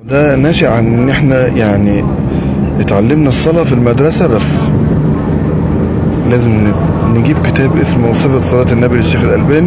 ده ناشئ عن ان احنا يعني اتعلمنا الصلاة في المدرسة بس لازم ن- نجيب كتاب اسمه صفة صلاة النبي للشيخ الألباني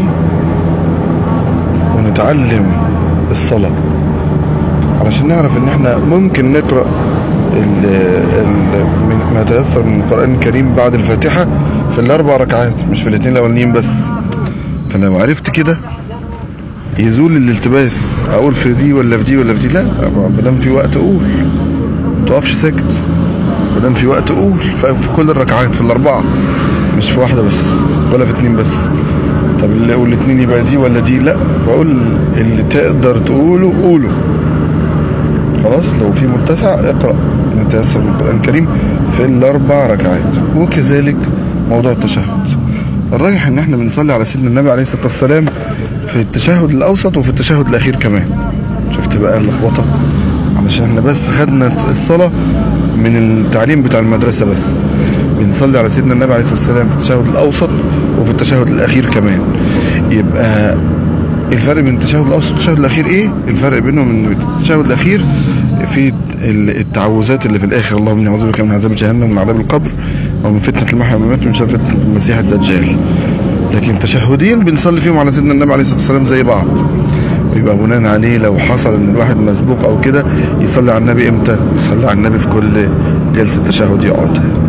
ونتعلم الصلاة علشان نعرف ان احنا ممكن نقرأ ال ال من- ما تيسر من القرآن الكريم بعد الفاتحة في الأربع ركعات مش في الاثنين الأولانيين بس فلو عرفت كده يزول الالتباس اقول في دي ولا في دي ولا في دي لا ما دام في وقت قول ما تقفش ساكت ما دام في وقت قول في في كل الركعات في الاربعه مش في واحده بس ولا في اتنين بس طب اللي اقول اتنين يبقى دي ولا دي لا بقول اللي تقدر تقوله قوله خلاص لو في متسع اقرا ما تيسر من القران الكريم في الاربع ركعات وكذلك موضوع التشهد الراجح ان احنا بنصلي على سيدنا النبي عليه الصلاه والسلام في التشهد الاوسط وفي التشهد الاخير كمان شفت بقى اللخبطه علشان احنا بس خدنا الصلاه من التعليم بتاع المدرسه بس بنصلي على سيدنا النبي عليه الصلاه والسلام في التشهد الاوسط وفي التشهد الاخير كمان يبقى الفرق بين التشهد الاوسط والتشهد الاخير ايه الفرق بينهم ان التشهد الاخير في ال- التعوذات اللي في الاخر اللهم اني اعوذ بك من عذاب جهنم ومن عذاب القبر ومن فتنه المحيا والممات ومن شر فتنه المسيح الدجال لكن تشهدين بنصلي فيهم على سيدنا النبي عليه الصلاه والسلام زي بعض ويبقى بناء عليه لو حصل ان الواحد مسبوق او كده يصلي على النبي امتى يصلي على النبي في كل جلسه تشهد يقعدها